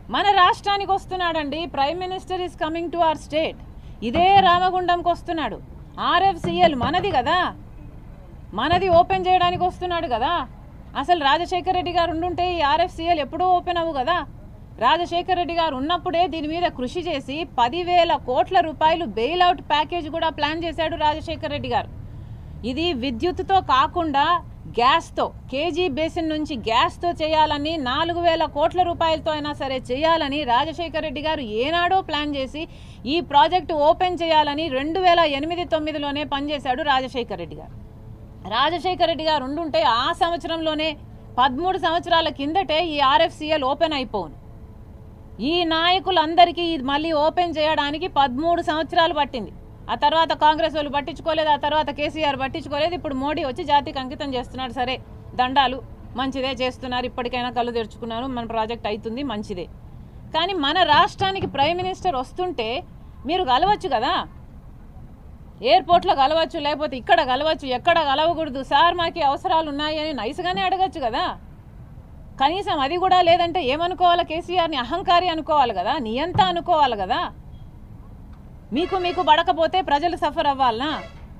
మన రాష్ట్రానికి వస్తున్నాడండి prime minister is coming to our state ఇదే రామగుండంకి వస్తున్నాడు ఆర్ఎఫ్సిఎల్ మనది కదా మనది ఓపెన్ చేయడానికి వస్తున్నాడు కదా అసలు రాజశేఖర రెడ్డి గారు ఉండుంటే ఈ ఆర్ఎఫ్సిఎల్ ఎప్పుడూ ఓపెన్ అవ్వు కదా రాజశేఖర రెడ్డి గారు ఉన్నప్పుడే దీని మీద కృషి చేసి పదివేల కోట్ల రూపాయలు బెయిల్అవుట్ ప్యాకేజ్ కూడా ప్లాన్ చేశాడు రాజశేఖర రెడ్డి గారు ఇది విద్యుత్తుతో కాకుండా గ్యాస్తో కేజీ బేసిన్ నుంచి గ్యాస్తో చేయాలని నాలుగు వేల కోట్ల రూపాయలతో అయినా సరే చేయాలని రాజశేఖర రెడ్డి గారు ఏనాడో ప్లాన్ చేసి ఈ ప్రాజెక్టు ఓపెన్ చేయాలని రెండు వేల ఎనిమిది తొమ్మిదిలోనే పనిచేశాడు రాజశేఖర రెడ్డి గారు రాజశేఖర రెడ్డి గారు ఉండుంటే ఆ సంవత్సరంలోనే పదమూడు సంవత్సరాల కిందటే ఈ ఆర్ఎఫ్సిఎల్ ఓపెన్ అయిపోను ఈ నాయకులందరికీ ఇది మళ్ళీ ఓపెన్ చేయడానికి పదమూడు సంవత్సరాలు పట్టింది ఆ తర్వాత కాంగ్రెస్ వాళ్ళు పట్టించుకోలేదు ఆ తర్వాత కేసీఆర్ పట్టించుకోలేదు ఇప్పుడు మోడీ వచ్చి జాతికి అంకితం చేస్తున్నాడు సరే దండాలు మంచిదే చేస్తున్నారు ఇప్పటికైనా కళ్ళు తెరుచుకున్నారు మన ప్రాజెక్ట్ అవుతుంది మంచిదే కానీ మన రాష్ట్రానికి ప్రైమ్ మినిస్టర్ వస్తుంటే మీరు కలవచ్చు కదా ఎయిర్పోర్ట్లో కలవచ్చు లేకపోతే ఇక్కడ కలవచ్చు ఎక్కడ కలవకూడదు సార్ మాకు అవసరాలు ఉన్నాయి అని నైస్గానే అడగచ్చు కదా కనీసం అది కూడా లేదంటే ఏమనుకోవాలి కేసీఆర్ని అహంకారి అనుకోవాలి కదా నియంత అనుకోవాలి కదా మీకు మీకు పడకపోతే ప్రజలు సఫర్ అవ్వాలనా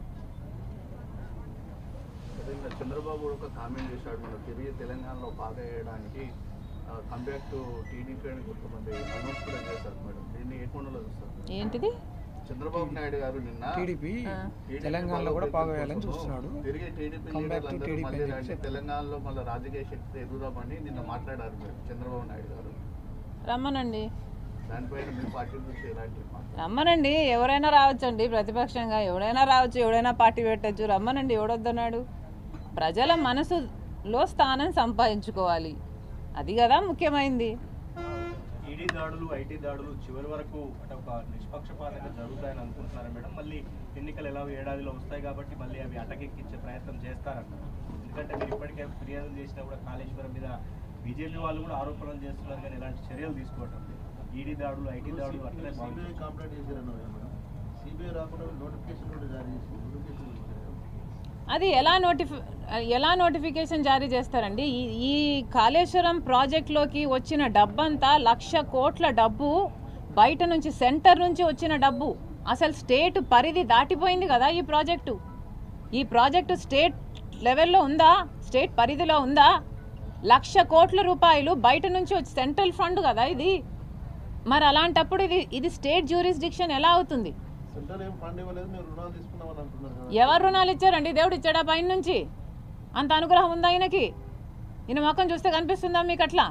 అదే ఇంకా చంద్రబాబు కూడా ఒక కామెంట్ చేశాడు మన తిరిగి తెలంగాణలో బాధ వేయడానికి కంపేర్ టు టీడీపీ అని కొంతమంది అనౌన్స్ కూడా చేశారు మేడం దీన్ని ఏ కోణంలో చూస్తారు ఏంటిది చంద్రబాబు నాయుడు గారు నిన్న టీడీపీ ఆ. టీడీపీ తెలంగాణలో కూడా బలోపేతం బాగా వేయాలని కోసము చూస్తున్నాడు తిరిగి టీడీపీ Come back to లీడర్లందరూ TDP మళ్ళీ అని రండి, చెప్పి తెలంగాణలో మళ్ళీ రాజకీయ శక్తి ఎదుగుదామని నిన్న మాట్లాడారు మీరు చంద్రబాబు నాయుడు గారు రమ్మనండి దానిపైన మీ పార్టీ నుంచి ఎలాంటి మాట రమ్మనండి ఎవరైనా రావచ్చండి ప్రతిపక్షంగా ఎవరైనా రావచ్చు ఎవరైనా పార్టీ పెట్టచ్చు రమ్మనండి ఎవడొద్దన్నాడు ప్రజల మనసులో స్థానం సంపాదించుకోవాలి అది కదా ముఖ్యమైంది ఈడీ దాడులు ఐటీ దాడులు చివరి వరకు అంటే ఒక నిష్పక్షపాతంగా జరుగుతాయని అనుకుంటున్నారా మేడం మళ్ళీ ఎన్నికలు ఎలా ఏడాదిలో వస్తాయి కాబట్టి మళ్ళీ అవి అటకెక్కించే ప్రయత్నం చేస్తారంట ఎందుకంటే మీరు ఇప్పటికే ఫిర్యాదులు చేసినా కూడా కాళేశ్వరం మీద బీజేపీ వాళ్ళు కూడా ఆరోపణలు చేస్తున్నారు కానీ ఎలాంటి చర్యలు తీసుకోవటం లేదు ఈడీ దాడులు ఐటీ దాడులు అట్లనే సిబిఐ బాగుంది కంప్లైంట్ చేశారన్నారు కదా మేడం సిబిఐ రాకుండా నోటిఫికేషన్ కూడా జారీ చేసింది నోటిఫికేషన్ ఇచ్చారు. అది ఎలా నోటిఫి ఎలా నోటిఫికేషన్ జారీ చేస్తారండి ఈ ఈ కాళేశ్వరం ప్రాజెక్ట్లోకి వచ్చిన డబ్బంతా లక్ష కోట్ల డబ్బు బయట నుంచి సెంటర్ నుంచి వచ్చిన డబ్బు అసలు స్టేట్ పరిధి దాటిపోయింది కదా ఈ ప్రాజెక్టు ఈ ప్రాజెక్టు స్టేట్ లెవెల్లో ఉందా స్టేట్ పరిధిలో ఉందా లక్ష కోట్ల రూపాయలు బయట నుంచి వచ్చి సెంట్రల్ ఫండ్ కదా ఇది మరి అలాంటప్పుడు ఇది ఇది స్టేట్ జ్యూరిస్డిక్షన్ ఎలా అవుతుంది సెంట్రల్ ఏం ఫండ్ ఇవ్వలేదు మేము రుణాలు తీసుకున్నామని అంటున్నారు కదా ఎవరు రుణాలు ఇచ్చారండి దేవుడు ఇచ్చాడా పైన నుంచి అంత అనుగ్రహం ఉందా ఈయనకి ఈయన మొఖం చూస్తే కనిపిస్తుందా మీకు అట్లా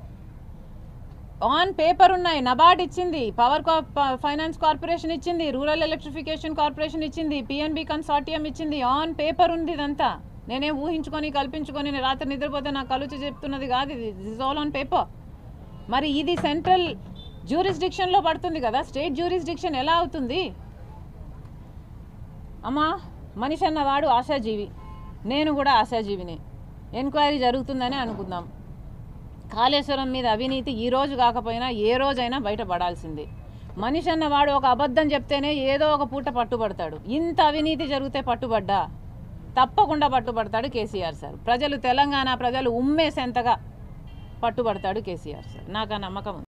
ఆన్ పేపర్ ఉన్నాయి నబార్డ్ ఇచ్చింది పవర్ ఫైనాన్స్ కార్పొరేషన్ ఇచ్చింది రూరల్ ఎలక్ట్రిఫికేషన్ కార్పొరేషన్ ఇచ్చింది పిఎన్బి కన్సార్టియం ఇచ్చింది ఆన్ పేపర్ ఉంది ఇదంతా నేనేం ఊహించుకొని కల్పించుకొని నేను రాత్రి నిద్రపోతే నాకు కలుచి చెప్తున్నది కాదు ఇది దిస్ ఆల్ ఆన్ పేపర్ మరి ఇది సెంట్రల్ జ్యూరిస్డిక్షన్లో పడుతుంది కదా స్టేట్ జ్యూరిస్డిక్షన్ ఎలా అవుతుంది అమ్మా మనిషి అన్నవాడు ఆశాజీవి నేను కూడా ఆశాజీవినే ఎంక్వైరీ జరుగుతుందని అనుకుందాం కాళేశ్వరం మీద అవినీతి ఈ రోజు కాకపోయినా ఏ రోజైనా బయటపడాల్సిందే మనిషి అన్నవాడు ఒక అబద్ధం చెప్తేనే ఏదో ఒక పూట పట్టుబడతాడు ఇంత అవినీతి జరిగితే పట్టుబడ్డా తప్పకుండా పట్టుబడతాడు కేసీఆర్ సార్ ప్రజలు తెలంగాణ ప్రజలు ఉమ్మేసేంతగా పట్టుబడతాడు కేసీఆర్ సార్ నాకు ఆ నమ్మకం ఉంది